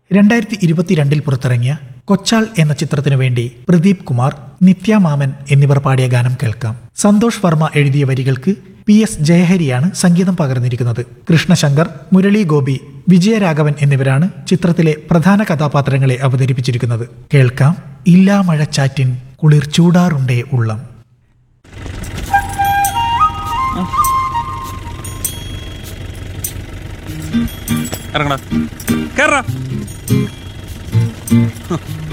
രണ്ടായിരത്തി ഇരുപത്തിരണ്ടിൽ പുറത്തിറങ്ങിയ കൊച്ചാൾ എന്ന ചിത്രത്തിനു വേണ്ടി പ്രദീപ് കുമാർ നിത്യ മാമൻ എന്നിവർ പാടിയ ഗാനം കേൾക്കാം സന്തോഷ് വർമ്മ എഴുതിയ വരികൾക്ക് പി എസ് ജയഹരിയാണ് സംഗീതം പകർന്നിരിക്കുന്നത് കൃഷ്ണശങ്കർ മുരളി ഗോപി വിജയരാഘവൻ എന്നിവരാണ് ചിത്രത്തിലെ പ്രധാന കഥാപാത്രങ്ങളെ അവതരിപ്പിച്ചിരിക്കുന്നത് കേൾക്കാം ഇല്ലാ മഴച്ചാറ്റിൻ കുളിർ ചൂടാറുണ്ടേ ഉള്ളം ഇറങ്ങടാ കേറ